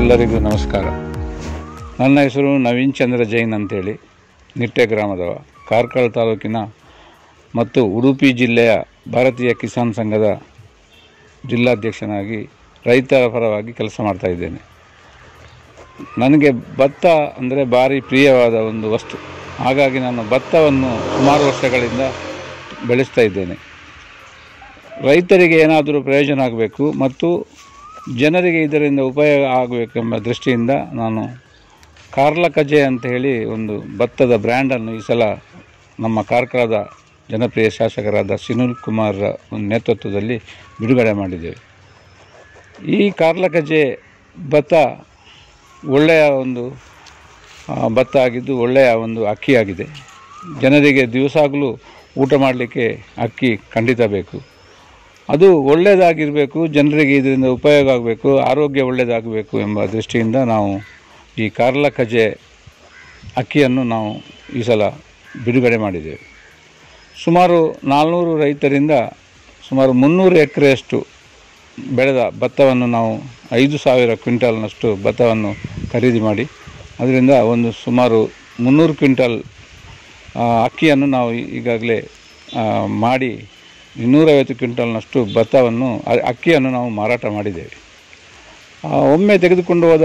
ಎಲ್ಲರಿಗೂ ನಮಸ್ಕಾರ ನನ್ನ ಹೆಸರು ನವೀನ್ ಚಂದ್ರ ಜೈನ್ ಅಂತೇಳಿ ನಿಟ್ಟೆ ಗ್ರಾಮದವ ಕಾರ್ಕಳ ತಾಲೂಕಿನ ಮತ್ತು ಉಡುಪಿ ಜಿಲ್ಲೆಯ ಭಾರತೀಯ ಕಿಸಾನ್ ಸಂಘದ ಜಿಲ್ಲಾಧ್ಯಕ್ಷನಾಗಿ ರೈತರ ಪರವಾಗಿ ಕೆಲಸ ಮಾಡ್ತಾ ಇದ್ದೇನೆ ನನಗೆ ಭತ್ತ ಅಂದರೆ ಭಾರಿ ಪ್ರಿಯವಾದ ಒಂದು ವಸ್ತು ಹಾಗಾಗಿ ನಾನು ಭತ್ತವನ್ನು ಸುಮಾರು ವರ್ಷಗಳಿಂದ ಬೆಳೆಸ್ತಾ ಇದ್ದೇನೆ ರೈತರಿಗೆ ಏನಾದರೂ ಪ್ರಯೋಜನ ಆಗಬೇಕು ಮತ್ತು ಜನರಿಗೆ ಇದರಿಂದ ಉಪಯೋಗ ಆಗಬೇಕೆಂಬ ದೃಷ್ಟಿಯಿಂದ ನಾನು ಕಾರ್ಲ ಕಜೆ ಅಂತ ಹೇಳಿ ಒಂದು ಭತ್ತದ ಬ್ರ್ಯಾಂಡನ್ನು ಈ ಸಲ ನಮ್ಮ ಕಾರ್ಕಳದ ಜನಪ್ರಿಯ ಶಾಸಕರಾದ ಸುನಿಲ್ ಕುಮಾರ್ ಒಂದು ನೇತೃತ್ವದಲ್ಲಿ ಬಿಡುಗಡೆ ಮಾಡಿದ್ದೇವೆ ಈ ಕಾರ್ಲ ಕಜೆ ಭತ್ತ ಒಳ್ಳೆಯ ಒಂದು ಆ, ಭತ್ತ ಆಗಿದ್ದು ಒಳ್ಳೆಯ ಒಂದು ಅಕ್ಕಿಯಾಗಿದೆ ಜನರಿಗೆ ದಿವಸಾಗಲೂ ಊಟ ಮಾಡಲಿಕ್ಕೆ ಅಕ್ಕಿ ಖಂಡಿತ ಬೇಕು ಅದು ಒಳ್ಳೆಯದಾಗಿರಬೇಕು ಜನರಿಗೆ ಇದರಿಂದ ಉಪಯೋಗ ಆಗಬೇಕು ಆರೋಗ್ಯ ಒಳ್ಳೆಯದಾಗಬೇಕು ಎಂಬ ದೃಷ್ಟಿಯಿಂದ ನಾವು ಈ ಕಾರ್ಲ ಕಜೆ ಅಕ್ಕಿಯನ್ನು ನಾವು ಈ ಸಲ ಬಿಡುಗಡೆ ಮಾಡಿದ್ದೇವೆ ಸುಮಾರು ನಾಲ್ನೂರು ರೈತರಿಂದ ಸುಮಾರು ಮುನ್ನೂರು ಎಕರೆಯಷ್ಟು ಬೆಳೆದ ಭತ್ತವನ್ನು ನಾವು ಐದು ಸಾವಿರ ಕ್ವಿಂಟಾಲ್ನಷ್ಟು ಭತ್ತವನ್ನು ಖರೀದಿ ಮಾಡಿ ಅದರಿಂದ ಒಂದು ಸುಮಾರು ಮುನ್ನೂರು ಕ್ವಿಂಟಾಲ್ ಆ, ಅಕ್ಕಿಯನ್ನು ನಾವು ಈಗಾಗಲೇ ಆ, ಮಾಡಿ ಇನ್ನೂರೈವತ್ತು ಕ್ವಿಂಟಾಲ್ನಷ್ಟು ಭತ್ತವನ್ನು ಅ- ಅಕ್ಕಿಯನ್ನು ನಾವು ಮಾರಾಟ ಮಾಡಿದ್ದೇವೆ ಆ, ಒಮ್ಮೆ ತೆಗೆದುಕೊಂಡು ಹೋದ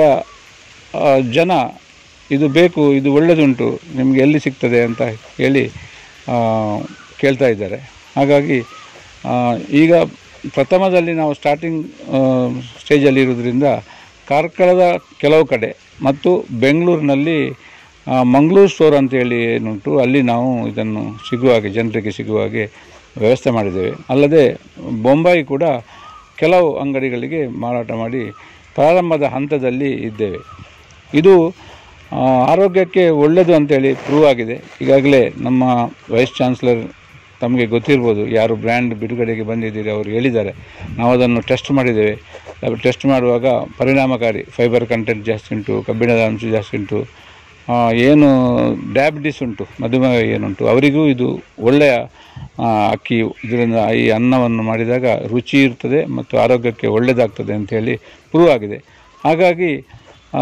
ಆ, ಜನ ಇದು ಬೇಕು ಇದು ಒಳ್ಳೆಯದುಂಟು ನಿಮಗೆ ಎಲ್ಲಿ ಸಿಗ್ತದೆ ಅಂತ ಹೇಳಿ ಆ, ಕೇಳ್ತಾ ಇದ್ದಾರೆ ಹಾಗಾಗಿ ಆ, ಈಗ ಪ್ರಥಮದಲ್ಲಿ ನಾವು ಸ್ಟಾರ್ಟಿಂಗ್ ಸ್ಟೇಜಲ್ಲಿ ಇರೋದ್ರಿಂದ ಕಾರ್ಕಳದ ಕೆಲವು ಕಡೆ ಮತ್ತು ಬೆಂಗಳೂರಿನಲ್ಲಿ ಆ, ಮಂಗಳೂರು ಸ್ಟೋರ್ ಅಂತೇಳಿ ಏನುಂಟು ಅಲ್ಲಿ ನಾವು ಇದನ್ನು ಸಿಗುವ ಹಾಗೆ ಜನರಿಗೆ ಸಿಗುವ ಹಾಗೆ ವ್ಯವಸ್ಥೆ ಮಾಡಿದ್ದೇವೆ ಅಲ್ಲದೆ ಬೊಂಬಾಯಿ ಕೂಡ ಕೆಲವು ಅಂಗಡಿಗಳಿಗೆ ಮಾರಾಟ ಮಾಡಿ ಪ್ರಾರಂಭದ ಹಂತದಲ್ಲಿ ಇದ್ದೇವೆ ಇದು ಆ, ಆರೋಗ್ಯಕ್ಕೆ ಒಳ್ಳೆಯದು ಅಂತೇಳಿ ಪ್ರೂವ್ ಆಗಿದೆ ಈಗಾಗಲೇ ನಮ್ಮ ವೈಸ್ ಚಾನ್ಸಲರ್ ತಮಗೆ ಗೊತ್ತಿರ್ಬೋದು ಯಾರು ಬ್ರ್ಯಾಂಡ್ ಬಿಡುಗಡೆಗೆ ಬಂದಿದ್ದೀರಿ ಅವರು ಹೇಳಿದ್ದಾರೆ ನಾವು ಅದನ್ನು ಟೆಸ್ಟ್ ಮಾಡಿದ್ದೇವೆ ಟೆಸ್ಟ್ ಮಾಡುವಾಗ ಪರಿಣಾಮಕಾರಿ ಫೈಬರ್ ಕಂಟೆಂಟ್ ಜಾಸ್ತಿ ಉಂಟು ಕಬ್ಬಿಣದ ಅಂಶ ಜಾಸ್ತಿ ಉಂಟು ಆ, ಏನು ಡಯಾಬಿಟಿಸ್ ಉಂಟು ಮಧುಮೇಹ ಏನುಂಟು ಅವರಿಗೂ ಇದು ಒಳ್ಳೆಯ ಆ, ಅಕ್ಕಿ ಇದರಿಂದ ಈ ಅನ್ನವನ್ನು ಮಾಡಿದಾಗ ರುಚಿ ಇರ್ತದೆ ಮತ್ತು ಆರೋಗ್ಯಕ್ಕೆ ಒಳ್ಳೆಯದಾಗ್ತದೆ ಅಂತೇಳಿ ಪ್ರೂವ್ ಆಗಿದೆ ಹಾಗಾಗಿ ಆ,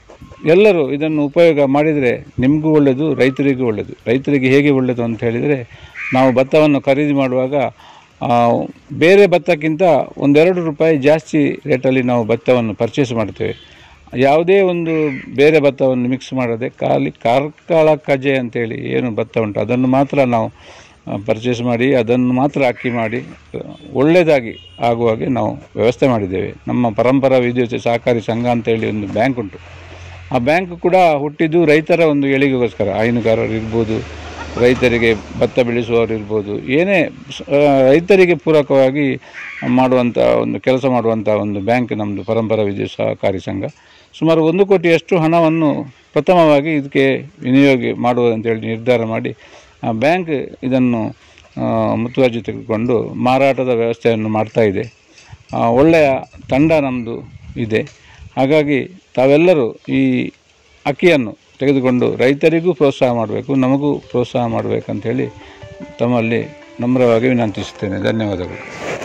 ಎಲ್ಲರೂ ಇದನ್ನು ಉಪಯೋಗ ಮಾಡಿದರೆ ನಿಮಗೂ ಒಳ್ಳೆಯದು ರೈತರಿಗೂ ಒಳ್ಳೆಯದು ರೈತರಿಗೆ ಹೇಗೆ ಒಳ್ಳೆಯದು ಅಂತ ಹೇಳಿದರೆ ನಾವು ಭತ್ತವನ್ನು ಖರೀದಿ ಮಾಡುವಾಗ ಆ, ಬೇರೆ ಭತ್ತಕ್ಕಿಂತ ಒಂದೆರಡು ರೂಪಾಯಿ ಜಾಸ್ತಿ ರೇಟಲ್ಲಿ ನಾವು ಭತ್ತವನ್ನು ಪರ್ಚೇಸ್ ಮಾಡ್ತೇವೆ ಯಾವುದೇ ಒಂದು ಬೇರೆ ಭತ್ತವನ್ನು ಮಿಕ್ಸ್ ಮಾಡದೆ ಖಾಲಿ ಕಾರ್ಕಳ ಕಜೆ ಅಂತೇಳಿ ಏನು ಭತ್ತ ಉಂಟು ಅದನ್ನು ಮಾತ್ರ ನಾವು ಪರ್ಚೇಸ್ ಮಾಡಿ ಅದನ್ನು ಮಾತ್ರ ಅಕ್ಕಿ ಮಾಡಿ ಆ, ಒಳ್ಳೆಯದಾಗಿ ಆಗುವ ಹಾಗೆ ನಾವು ವ್ಯವಸ್ಥೆ ಮಾಡಿದ್ದೇವೆ ನಮ್ಮ ಪರಂಪರಾ ವಿದ್ಯುತ್ ಸಹಕಾರಿ ಸಂಘ ಅಂತೇಳಿ ಒಂದು ಬ್ಯಾಂಕ್ ಉಂಟು ಆ ಬ್ಯಾಂಕ್ ಕೂಡ ಹುಟ್ಟಿದ್ದು ರೈತರ ಒಂದು ಏಳಿಗೆಗೋಸ್ಕರ ಹೈನುಗಾರರು ಇರ್ಬೋದು ರೈತರಿಗೆ ಭತ್ತ ಬೆಳೆಸುವವರು ಇರ್ಬೋದು ಏನೇ ಸ- ಆ, ರೈತರಿಗೆ ಪೂರಕವಾಗಿ ಮಾಡುವಂಥ ಒಂದು ಕೆಲಸ ಮಾಡುವಂಥ ಒಂದು ಬ್ಯಾಂಕ್ ನಮ್ಮದು ಪರಂಪರಾ ವಿದ್ಯುತ್ ಸಹಕಾರಿ ಸಂಘ ಸುಮಾರು ಒಂದು ಕೋಟಿಯಷ್ಟು ಹಣವನ್ನು ಪ್ರಥಮವಾಗಿ ಇದಕ್ಕೆ ವಿನಿಯೋಗ ಮಾಡುವುದಂತೇಳಿ ನಿರ್ಧಾರ ಮಾಡಿ ಆ ಬ್ಯಾಂಕ್ ಇದನ್ನು ಆ, ಮುತುವರ್ಜಿ ತೆಗೆದುಕೊಂಡು ಮಾರಾಟದ ವ್ಯವಸ್ಥೆಯನ್ನು ಮಾಡ್ತಾ ಇದೆ ಆ, ಒಳ್ಳೆಯ ತಂಡ ನಮ್ಮದು ಇದೆ ಹಾಗಾಗಿ ತಾವೆಲ್ಲರೂ ಈ ಅಕ್ಕಿಯನ್ನು ತೆಗೆದುಕೊಂಡು ರೈತರಿಗೂ ಪ್ರೋತ್ಸಾಹ ಮಾಡಬೇಕು ನಮಗೂ ಪ್ರೋತ್ಸಾಹ ಮಾಡಬೇಕಂತೇಳಿ ತಮ್ಮಲ್ಲಿ ನಮ್ರವಾಗಿ ವಿನಂತಿಸುತ್ತೇನೆ ಧನ್ಯವಾದಗಳು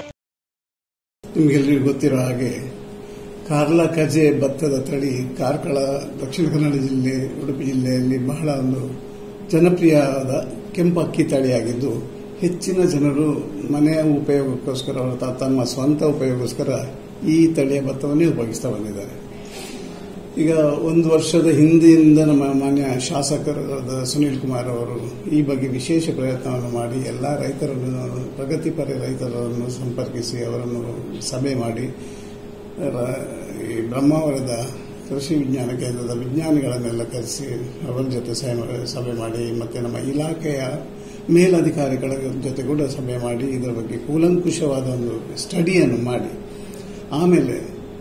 ನಿಮಗೆಲ್ಲರಿಗೂ ಗೊತ್ತಿರೋ ಹಾಗೆ ಕಾರ್ಲ ಕಜೆ ಭತ್ತದ ತಳಿ ಕಾರ್ಕಳ ದಕ್ಷಿಣ ಕನ್ನಡ ಜಿಲ್ಲೆ ಉಡುಪಿ ಜಿಲ್ಲೆಯಲ್ಲಿ ಬಹಳ ಒಂದು ಜನಪ್ರಿಯವಾದ ಕೆಂಪು ಅಕ್ಕಿ ತಳಿಯಾಗಿದ್ದು ಹೆಚ್ಚಿನ ಜನರು ಮನೆಯ ಉಪಯೋಗಕ್ಕೋಸ್ಕರ ಅಥವಾ ತಮ್ಮ ಸ್ವಂತ ಉಪಯೋಗಕ್ಕೋಸ್ಕರ ಈ ತಳಿಯ ಭತ್ತವನ್ನೇ ಉಪಯೋಗಿಸ್ತಾ ಬಂದಿದ್ದಾರೆ ಈಗ ಒಂದು ವರ್ಷದ ಹಿಂದೆಯಿಂದ ನಮ್ಮ ಮಾನ್ಯ ಶಾಸಕರಾದ ಸುನೀಲ್ ಕುಮಾರ್ ಅವರು ಈ ಬಗ್ಗೆ ವಿಶೇಷ ಪ್ರಯತ್ನವನ್ನು ಮಾಡಿ ಎಲ್ಲ ರೈತರನ್ನು ಪ್ರಗತಿಪರ ರೈತರನ್ನು ಸಂಪರ್ಕಿಸಿ ಅವರನ್ನು ಸಭೆ ಮಾಡಿ ರ- ಈ ಬ್ರಹ್ಮಾವರದ ಕೃಷಿ ವಿಜ್ಞಾನ ಕೇಂದ್ರದ ವಿಜ್ಞಾನಿಗಳನ್ನೆಲ್ಲ ಕರೆಸಿ ಅವರ ಜೊತೆ ಸಹ- ಸಭೆ ಮಾಡಿ ಮತ್ತೆ ನಮ್ಮ ಇಲಾಖೆಯ ಮೇಲಧಿಕಾರಿಗಳ ಜೊತೆ ಕೂಡ ಸಭೆ ಮಾಡಿ ಇದರ ಬಗ್ಗೆ ಕೂಲಂಕುಷವಾದ ಒಂದು ಸ್ಟಡಿಯನ್ನು ಮಾಡಿ ಆಮೇಲೆ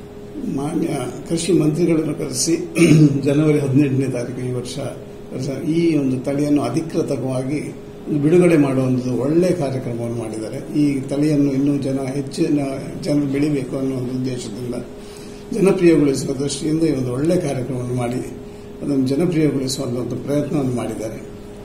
ಮಾನ್ಯ ಕೃಷಿ ಮಂತ್ರಿಗಳನ್ನು ಕರೆಸಿ ಜನವರಿ ಹದಿನೆಂಟನೇ ತಾರೀಕು ಈ ವರ್ಷ ವರ್ಷ ಈ ಒಂದು ತಳಿಯನ್ನು ಅಧಿಕೃತವಾಗಿ ಬಿಡುಗಡೆ ಮಾಡುವ ಒಂದು ಒಳ್ಳೆಯ ಕಾರ್ಯಕ್ರಮವನ್ನು ಮಾಡಿದ್ದಾರೆ ಈ ತಳಿಯನ್ನು ಇನ್ನೂ ಜನ ಹೆಚ್ಚಿನ ಜನ ಬೆಳಿಬೇಕು ಅನ್ನೋ ಒಂದು ಉದ್ದೇಶದಿಂದ ಜನಪ್ರಿಯಗೊಳಿಸುವ ದೃಷ್ಟಿಯಿಂದ ಈ ಒಂದು ಒಳ್ಳೆಯ ಕಾರ್ಯಕ್ರಮವನ್ನು ಮಾಡಿ ಅದನ್ನು ಜನಪ್ರಿಯಗೊಳಿಸುವಂತ ಒಂದು ಪ್ರಯತ್ನವನ್ನು ಮಾಡಿದ್ದಾರೆ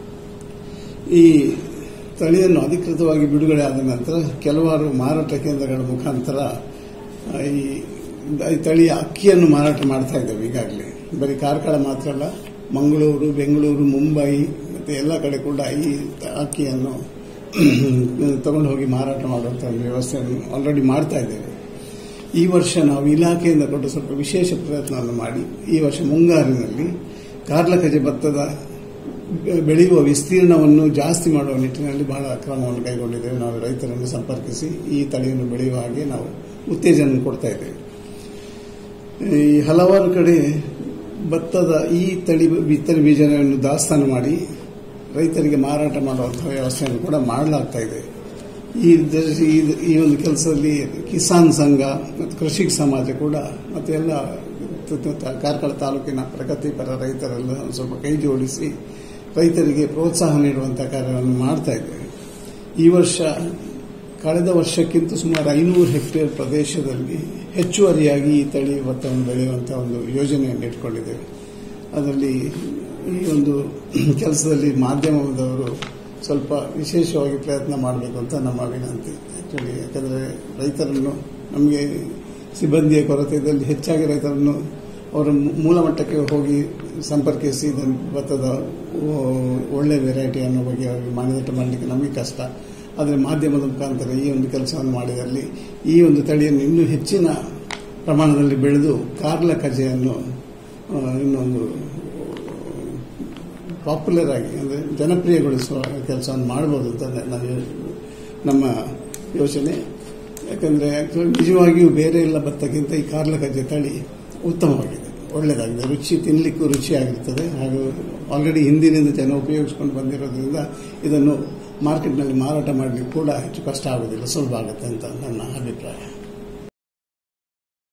ಈ ತಳಿಯನ್ನು ಅಧಿಕೃತವಾಗಿ ಬಿಡುಗಡೆ ಆದ ನಂತರ ಕೆಲವಾರು ಮಾರಾಟ ಕೇಂದ್ರಗಳ ಮುಖಾಂತರ ಆ, ಈ ಈ ತಳಿಯ ಅಕ್ಕಿಯನ್ನು ಮಾರಾಟ ಮಾಡ್ತಾ ಇದ್ದೇವೆ ಈಗಾಗಲೇ ಬರೀ ಕಾರ್ಕಳ ಮಾತ್ರ ಅಲ್ಲ ಮಂಗಳೂರು ಬೆಂಗಳೂರು ಮುಂಬೈ ಮತ್ತು ಎಲ್ಲ ಕಡೆ ಕೂಡ ಈ ಅಕ್ಕಿಯನ್ನು ತಗೊಂಡು ಹೋಗಿ ಮಾರಾಟ ಮಾಡುವಂಥ ಒಂದು ವ್ಯವಸ್ಥೆಯನ್ನು ಆಲ್ರೆಡಿ ಮಾಡ್ತಾ ಇದ್ದೇವೆ ಈ ವರ್ಷ ನಾವು ಇಲಾಖೆಯಿಂದ ಕೊಟ್ಟು ಸ್ವಲ್ಪ ವಿಶೇಷ ಪ್ರಯತ್ನವನ್ನು ಮಾಡಿ ಈ ವರ್ಷ ಮುಂಗಾರಿನಲ್ಲಿ ಕಾರ್ಲಕಜೆ ಭತ್ತದ ಬೆಳೆಯುವ ವಿಸ್ತೀರ್ಣವನ್ನು ಜಾಸ್ತಿ ಮಾಡುವ ನಿಟ್ಟಿನಲ್ಲಿ ಬಹಳ ಕ್ರಮವನ್ನು ಕೈಗೊಂಡಿದ್ದೇವೆ ನಾವು ರೈತರನ್ನು ಸಂಪರ್ಕಿಸಿ ಈ ತಳಿಯನ್ನು ಬೆಳೆಯುವ ಹಾಗೆ ನಾವು ಉತ್ತೇಜನ ಕೊಡ್ತಾ ಇದ್ದೇವೆ ಈ ಹಲವಾರು ಕಡೆ ಭತ್ತದ ಈ ತಳಿ ಬಿತ್ತನೆ ಬೀಜವನ್ನು ದಾಸ್ತಾನು ಮಾಡಿ ರೈತರಿಗೆ ಮಾರಾಟ ಮಾಡುವಂತಹ ವ್ಯವಸ್ಥೆಯನ್ನು ಕೂಡ ಮಾಡಲಾಗ್ತಾ ಇದೆ ಈ ದೃಷ್ಟಿ- ಈ- ಈ ಒಂದು ಕೆಲಸದಲ್ಲಿ ಕಿಸಾನ್ ಸಂಘ ಮತ್ತು ಕೃಷಿ ಸಮಾಜ ಕೂಡ ಮತ್ತು ಎಲ್ಲ ತ- ತ- ತ- ಕಾರ್ಕಳ ತಾಲೂಕಿನ ಪ್ರಗತಿಪರ ರೈತರೆಲ್ಲ ಒಂದು ಸ್ವಲ್ಪ ಕೈ ಜೋಡಿಸಿ ರೈತರಿಗೆ ಪ್ರೋತ್ಸಾಹ ನೀಡುವಂತಹ ಕಾರ್ಯವನ್ನು ಮಾಡ್ತಾ ಇದ್ದೇವೆ ಈ ವರ್ಷ ಕಳೆದ ವರ್ಷಕ್ಕಿಂತ ಸುಮಾರು ಐನೂರು ಹೆಕ್ಟೇರ್ ಪ್ರದೇಶದಲ್ಲಿ ಹೆಚ್ಚುವರಿಯಾಗಿ ಈ ತಳಿ ಭತ್ತವನ್ನು ಬೆಳೆಯುವಂತಹ ಒಂದು ಯೋಜನೆಯನ್ನು ಇಟ್ಕೊಂಡಿದ್ದೇವೆ ಅದರಲ್ಲಿ ಈ ಒಂದು ಕೆಲಸದಲ್ಲಿ ಮಾಧ್ಯಮದವರು ಸ್ವಲ್ಪ ವಿಶೇಷವಾಗಿ ಪ್ರಯತ್ನ ಮಾಡಬೇಕು ಅಂತ ನಮ್ಮ ವಿನಂತಿ ಆಕ್ಚುಲಿ ಯಾಕಂದರೆ ರೈತರನ್ನು ನಮಗೆ ಸಿಬ್ಬಂದಿಯ ಕೊರತೆ ಇದ್ದಲ್ಲಿ ಹೆಚ್ಚಾಗಿ ರೈತರನ್ನು ಅವರ ಮೂಲ ಮಟ್ಟಕ್ಕೆ ಹೋಗಿ ಸಂಪರ್ಕಿಸಿ ಇದನ್ನು ಭತ್ತದ ಓ- ಒಳ್ಳೆ ವೆರೈಟಿಯನ್ನು ಬಗ್ಗೆ ಅವರಿಗೆ ಮಾನದಟ್ಟ ಮಾಡಲಿಕ್ಕೆ ನಮಗೆ ಕಷ್ಟ ಆದರೆ ಮಾಧ್ಯಮದ ಮುಖಾಂತರ ಈ ಒಂದು ಕೆಲಸವನ್ನು ಮಾಡಿದಲ್ಲಿ ಈ ಒಂದು ತಳಿಯನ್ನು ಇನ್ನೂ ಹೆಚ್ಚಿನ ಪ್ರಮಾಣದಲ್ಲಿ ಬೆಳೆದು ಕಾರ್ಲ ಕಜೆಯನ್ನು ಆ, ಇನ್ನೊಂದು ಪಾಪ್ಯುಲರ್ ಆಗಿ ಅಂದರೆ ಜನಪ್ರಿಯಗೊಳಿಸುವ ಕೆಲಸವನ್ನು ಮಾಡ್ಬೋದು ಅಂತ ನಾವು ನಮ್ಮ ಯೋಚನೆ ಯಾಕಂದರೆ ಆ್ಯಕ್ಚುಲಿ ನಿಜವಾಗಿಯೂ ಬೇರೆ ಎಲ್ಲ ಭತ್ತಕ್ಕಿಂತ ಈ ಕಾರ್ಲಕಜ್ಜೆ ತಳಿ ಉತ್ತಮವಾಗಿದೆ ಒಳ್ಳೆಯದಾಗಿದೆ ರುಚಿ ತಿನ್ನಲಿಕ್ಕೂ ರುಚಿಯಾಗಿರ್ತದೆ ಹಾಗೂ ಆಲ್ರೆಡಿ ಹಿಂದಿನಿಂದ ಜನ ಉಪಯೋಗಿಸ್ಕೊಂಡು ಬಂದಿರೋದ್ರಿಂದ ಇದನ್ನು ಮಾರ್ಕೆಟ್ನಲ್ಲಿ ಮಾರಾಟ ಮಾಡಲಿಕ್ಕೆ ಕೂಡ ಹೆಚ್ಚು ಕಷ್ಟ ಆಗೋದಿಲ್ಲ ಸುಲಭ ಆಗುತ್ತೆ ಅಂತ ನನ್ನ ಅಭಿಪ್ರಾಯ